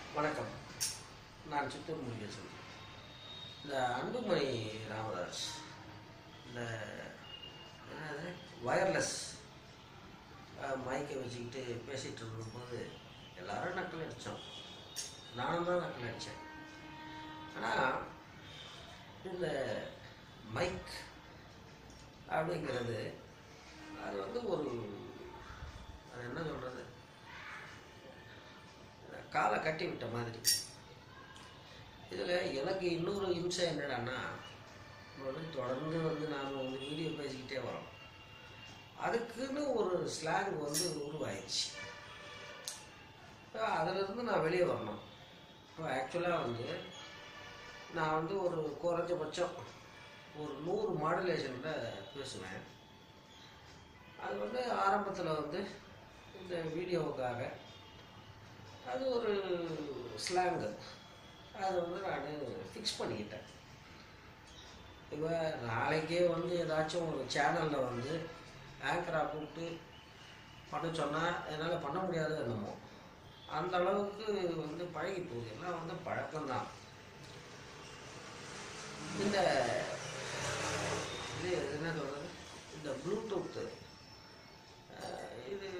வணக்கம் நான் சித்தூர் முருகேசன் இந்த அன்புமணி ராமதாஸ் இந்த என்னது வயர்லெஸ் மைக்கை வச்சுக்கிட்டு பேசிகிட்டு இருக்கும்போது எல்லாரும் நக்கல் அடித்தோம் நானும் தான் நக்கல் அடித்தேன் ஆனால் இந்த மைக் அப்படிங்கிறது அது வந்து ஒரு அது என்ன சொல்கிறது காலை கட்டி விட்ட மாதிரி இதில் எனக்கு இன்னொரு இம்சை என்னடான்னா வந்து தொடர்ந்து வந்து நாம் வந்து வீடியோ பேசிக்கிட்டே வரோம் அதுக்குன்னு ஒரு ஸ்லாங் வந்து உருவாயிடுச்சு அதிலிருந்து நான் வெளியே வரணும் இப்போ ஆக்சுவலாக வந்து நான் வந்து ஒரு குறைஞ்சபட்சம் ஒரு நூறு மாடுலேஷனில் பேசுவேன் அது வந்து ஆரம்பத்தில் வந்து இந்த வீடியோவுக்காக அது ஒரு ஸ்லாங்கு அது வந்து நான் ஃபிக்ஸ் பண்ணிக்கிட்டேன் இப்போ நாளைக்கே வந்து ஏதாச்சும் ஒரு சேனலில் வந்து ஆங்கராக கூப்பிட்டு பண்ண சொன்னால் என்னால் பண்ண முடியாது என்னமோ அந்த அளவுக்கு வந்து பழகி போகுது எல்லாம் வந்து பழக்கம்தான் இந்த இது என்ன சொல்கிறது இந்த ப்ளூடூத்து அஹ், இது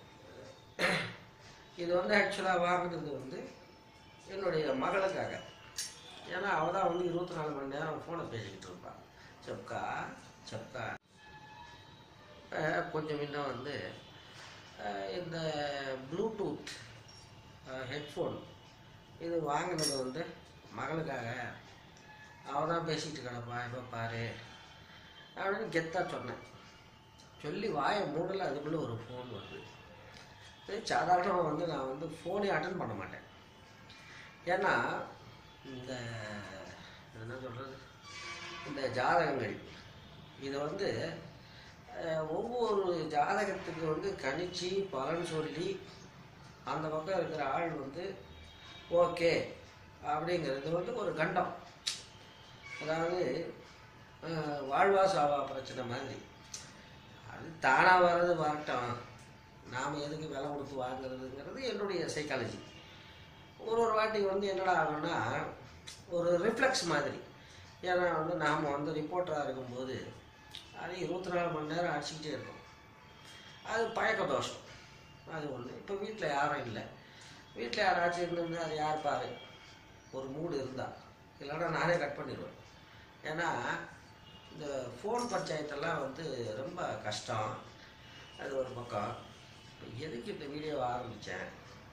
இது வந்து ஆக்சுவலாக வாங்கினது வந்து என்னுடைய மகளுக்காக ஏன்னா அவள் தான் வந்து இருபத்தி நாலு மணி நேரம் ஃபோனை பேசிக்கிட்டு இருப்பாள் செப்கா செப்கா அஹ், கொஞ்சம் இன்னும் வந்து அஹ், இந்த ப்ளூடூத் ஹெட்ஃபோன் இது வாங்கினது வந்து மகளுக்காக அவள் தான் பேசிக்கிட்டு கிடப்பா இப்போ பாரு அப்படின்னு கெத்தாக சொன்னேன் சொல்லி வாயை மூடல அதுக்குள்ளே ஒரு ஃபோன் வருது இது சாதாரணமாக வந்து நான் வந்து ஃபோனே அட்டன் பண்ண மாட்டேன் ஏன்னா இந்த என்ன சொல்கிறது இந்த ஜாதகங்கள் இது வந்து அஹ், ஒவ்வொரு ஜாதகத்துக்கு வந்து கணிச்சு பலன் சொல்லி அந்த பக்கம் இருக்கிற ஆள் வந்து ஓகே அப்படிங்கிறது வந்து ஒரு கண்டம் அதாவது அஹ், வாழ்வா சாவா பிரச்சனை மாதிரி அது தானாக வர்றது வரட்டும் நாம் எதுக்கு விலை கொடுத்து வாங்குறதுங்கிறது என்னுடைய சைக்காலஜி ஒரு ஒரு வாட்டி வந்து என்னடா ஆகும்னா ஒரு ரிஃப்ளெக்ஸ் மாதிரி ஏன்னா வந்து நாம் வந்து ரிப்போர்ட்டராக இருக்கும்போது அது இருபத்தி நாலு மணி நேரம் அடிச்சுக்கிட்டே இருக்கும் அது பழக்க தோஷம் அது ஒன்று இப்போ வீட்டில் யாரும் இல்லை வீட்டில் யாராச்சும் இருந்திருந்தா அது யார் பாரு ஒரு மூடு இருந்தால் இல்லைன்னா நானே கட் பண்ணிடுவேன் ஏன்னா இந்த ஃபோன் பஞ்சாயத்தெல்லாம் வந்து ரொம்ப கஷ்டம் அது ஒரு பக்கம் இப்ப எதுக்கு இந்த வீடியோவை ஆரம்பித்தேன்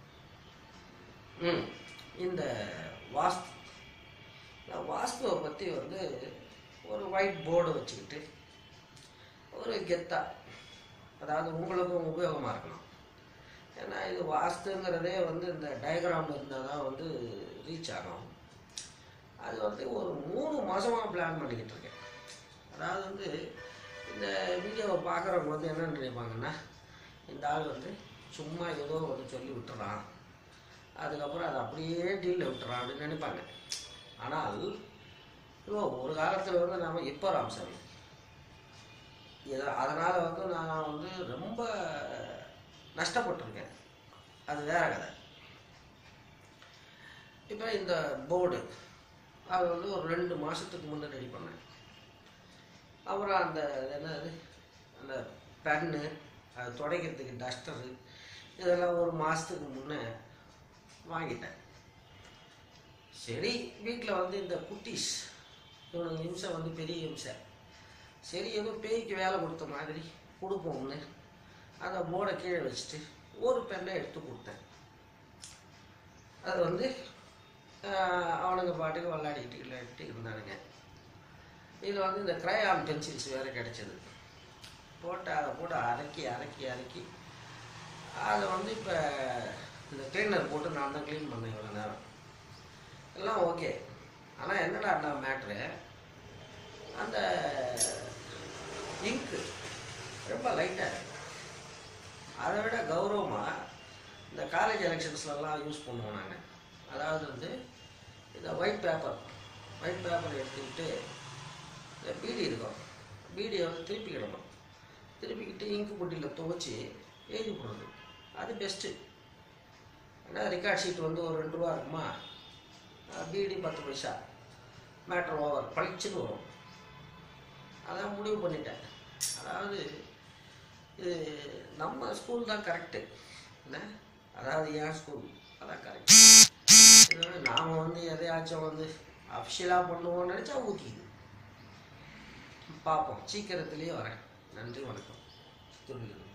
ம் இந்த வாஸ்து இந்த வாஸ்துவை பற்றி வந்து ஒரு ஒயிட் போர்டு வச்சுக்கிட்டு ஒரு கெத்தா அதாவது உங்களுக்கும் உபயோகமாக இருக்கணும் ஏன்னா இது வாஸ்துங்கிறதே வந்து இந்த டயக்ராம் இருந்தால் தான் வந்து ரீச் ஆகும் அது வந்து ஒரு மூணு மாதமாக பிளான் பண்ணிக்கிட்டு இருக்கேன் அதாவது வந்து இந்த வீடியோவை பார்க்குறவங்க வந்து என்ன நினைப்பாங்கன்னா இந்த ஆள் வந்து சும்மா ஏதோ வந்து சொல்லி விட்டுறான் அதுக்கப்புறம் அதை அப்படியே டீலில் விட்டுறான் அப்படின்னு நினைப்பாங்க ஆனால் இப்போ ஒரு காலத்தில் வந்து நாம் இப்போ ராமசாமி இதை அதனால் வந்து நான் வந்து ரொம்ப நஷ்டப்பட்டிருக்கேன் அது வேற கதை இப்போ இந்த போர்டு அது வந்து ஒரு ரெண்டு மாதத்துக்கு முன்னே ரெடி பண்ணேன் அப்புறம் அந்த அது என்னது அந்த பென்னு அது துடைக்கிறதுக்கு டஸ்டரு இதெல்லாம் ஒரு மாதத்துக்கு முன்னே வாங்கிட்டேன் சரி வீட்டில் வந்து இந்த குட்டீஸ் இவனுக்கு இம்சை வந்து பெரிய இம்சை சரி ஏதோ பேய்க்கு வேலை கொடுத்த மாதிரி கொடுப்போம்னு அந்த போர்டை கீழே வச்சுட்டு ஒரு பெண்ணை எடுத்து கொடுத்தேன் அது வந்து ஆஹ், அவனுங்க பாட்டுக்கு விளையாடிக்கிட்டு விளையாடிட்டு இருந்தானுங்க இதில் வந்து இந்த கிரையான் பென்சில்ஸ் வேறு கிடைச்சது போட்டு அதை போட்டு அரைக்கி அரைக்கி அரைக்கி அதை வந்து இப்போ இந்த க்ளீனர் போட்டு நான் தான் க்ளீன் பண்ணேன் இவ்வளோ நேரம் எல்லாம் ஓகே ஆனால் என்னடா மேட்ரு அந்த இங்கு ரொம்ப லைட்டாக அதை விட கௌரவமாக இந்த காலேஜ் எலெக்ஷன்ஸ்லலாம் யூஸ் பண்ணுவோம் நாங்கள் அதாவது வந்து இந்த ஒயிட் பேப்பர் ஒயிட் பேப்பர் எடுத்துக்கிட்டு இந்த பீடி இருக்கும் பீடியை வந்து திருப்பிக்கிடணும் திருப்பிக்கிட்டு இங்கு பொட்டியில் துவைச்சி எழுதி போடுறது அது பெஸ்ட்டு ஆனால் ரெக்கார்ட் ஷீட் வந்து ஒரு ரெண்டு ரூபா இருக்குமா பிடி பத்து பைசா மேட்ரு ஓவர் பளிச்சுன்னு வரும் அதான் முடிவு பண்ணிட்டேன் அதாவது இது நம்ம ஸ்கூல் தான் கரெக்டு என்ன அதாவது என் ஸ்கூல் அதான் கரெக்ட் நாம் வந்து எதையாச்சும் வந்து அஃபிஷியலாக பண்ணுவோம்னு நினச்சா ஊற்றிக்குது பார்ப்போம் சீக்கிரத்துலேயே வரேன் நன்றி வணக்கம் துருகிறது